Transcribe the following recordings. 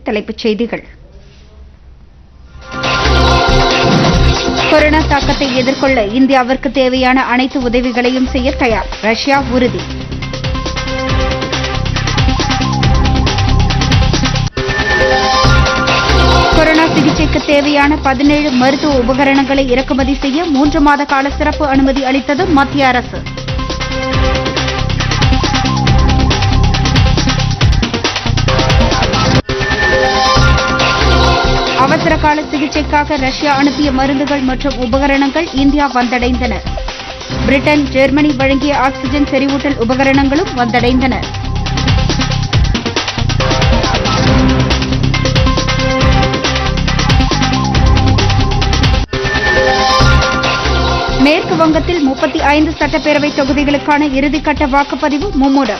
தலைப்புச் செய்திகள் கொரோனா தாக்கத்தை எதிர்கொள்ள இந்தியாவிற்கு தேவையான அனைத்து உதவிகளையும் செய்ய தயார் ரஷ்யா உறுதி கொரோனா சிகிச்சைக்கு தேவையான பதினேழு மருத்துவ உபகரணங்களை இறக்குமதி செய்ய மூன்று மாத கால சிறப்பு அனுமதி அளித்தது மத்திய அரசு அவசர கால சிகிச்சைக்காக ரஷ்யா அனுப்பிய மருந்துகள் மற்றும் உபகரணங்கள் இந்தியா வந்தடைந்தன பிரிட்டன் ஜெர்மனி வழங்கிய ஆக்ஸிஜன் செறிவூட்டல் உபகரணங்களும் வந்தடைந்தன மேற்கு வங்கத்தில் முப்பத்தி ஐந்து சட்டப்பேரவை தொகுதிகளுக்கான இறுதிக்கட்ட வாக்குப்பதிவு மும்முரம்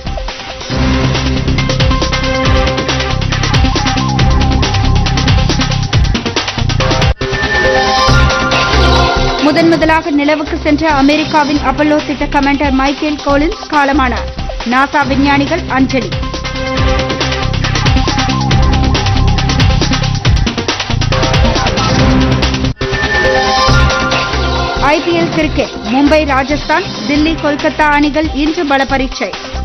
முதன் முதலாக நிலவுக்கு சென்ற அமெரிக்காவின் அப்பல்லோ திட்ட கமாண்டர் மைக்கேல் கோலின்ஸ் காலமானார் நாசா விஞ்ஞானிகள் அஞ்சலி ஐபிஎல் கிரிக்கெட் மும்பை ராஜஸ்தான் தில்லி கொல்கத்தா அணிகள் இன்று பல பரீட்சை